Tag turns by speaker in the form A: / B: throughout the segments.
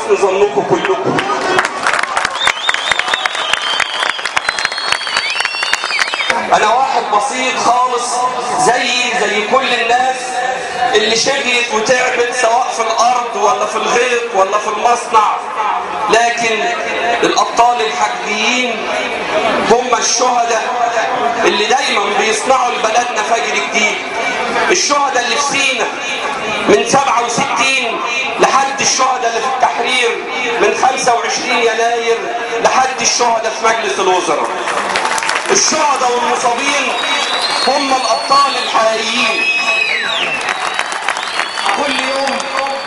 A: حسن ظنكم كلكم انا واحد بسيط خالص زيي زي كل الناس اللي شقيت وتعبت سواء في الارض ولا في الغيط ولا في المصنع لكن الابطال الحقيقيين هم الشهداء اللي دايما بيصنعوا لبلدنا فجر جديد الشهداء اللي في سينا من 67 لحد الشهداء اللي في التحرير من 25 يناير لحد الشهداء في مجلس الوزراء الشهداء والمصابين هم الابطال الحقيقيين كل يوم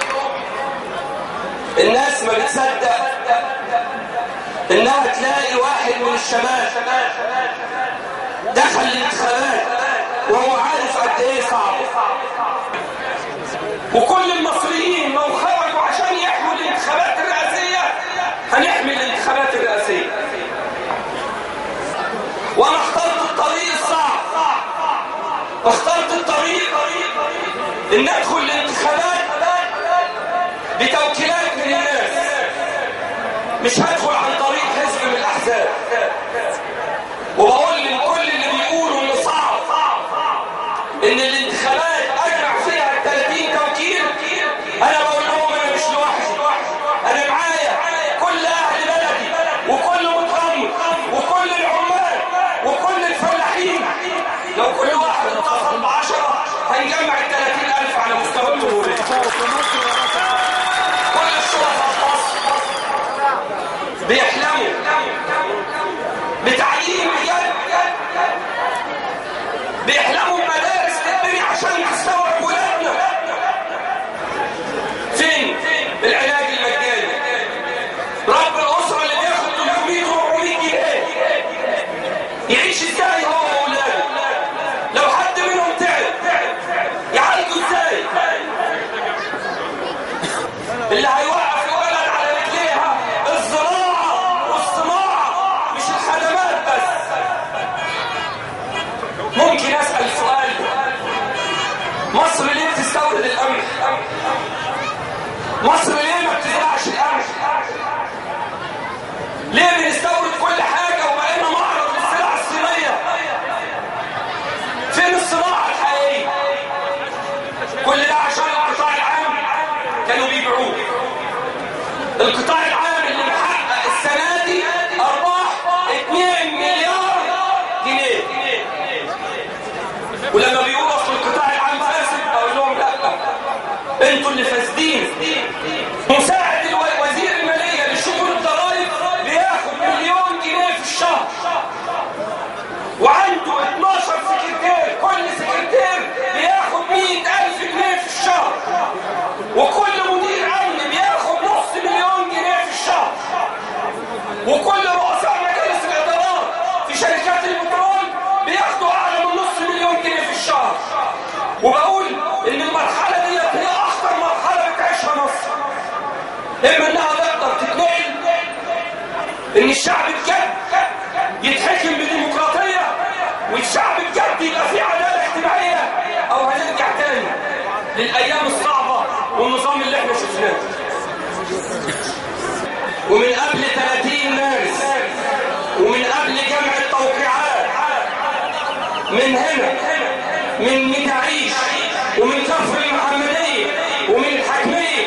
A: الناس ما بتصدق انها تلاقي واحد من الشباب دخل الانتخابات وهو عارف قد ايه صعب وكل المصريين لو خرجوا عشان يحموا الانتخابات الرئاسيه هنحمي الانتخابات الرئاسيه وانا اخترت الطريق الصعب اخترت الطريق ان ادخل الانتخابات بتوكيلات من الناس مش هدخل عن طريق حزب من الاحزاب وبقول لكل اللي بيقولوا انه صعب ان الانتخابات اجمع فيها ال 30 توكيل انا بقول لهم انا مش لوحدي انا معايا كل اهل بلدي وكل متغمر وكل العمال وكل الفلاحين لو كل واحد اتصل ب 10 هنجمع ال 30000 على مستوى الجمهوريه كل الشرطه في مصر بيحلموا بتعليم بجد بيحلموا بمدارس تتبني عشان تستوعب ولادنا فين العلاج المجاني رب الاسره اللي بياخد 300 400 جنيه يعيش ازاي هو واولاده لو حد منهم تعب يعالجوا ازاي اللي هيوقف البلد على رجليها الزراعه والصناعه مش الخدمات بس ممكن اسال سؤال مصر ليه بتستورد القمح مصر ليه ما بتزرعش القمح ليه بنستورد كل حاجه وبقينا معرض للسلع الصينيه فين الصناعه الحقيقيه كل ده عشان القطاع العام كانوا بيبيعوه القطاع العام اللي محقق السنه دي ارباح 2 مليار جنيه ولما بيقولوا اصل القطاع العام فاسد اقول لهم لا انتوا اللي فاسدين مساعد الو- وزير الماليه لشؤون الضرائب بياخد مليون جنيه في الشهر وعنده 12 سكرتير كل سكرتير بياخد 100000 جنيه في الشهر وكل مدير امن بياخد نص مليون جنيه في الشهر وكل رؤساء مجالس الادارات في شركات البترول بياخدوا اعلى من نص مليون جنيه في الشهر وبقول ان المرحله دي هي اخطر مرحله بتعيشها مصر اما انها تقدر تتنقل ان الشعب بجد يتحكم بديمقراطيه والشعب بجد يبقى فيه عداله اجتماعيه او هنرجع تاني للايام الصعبه والنظام اللي احنا شفناه ومن قبل 30 مارس ومن قبل جمع التوقيعات من هنا من متعيش ومن كفر المحمدية ومن الحكمية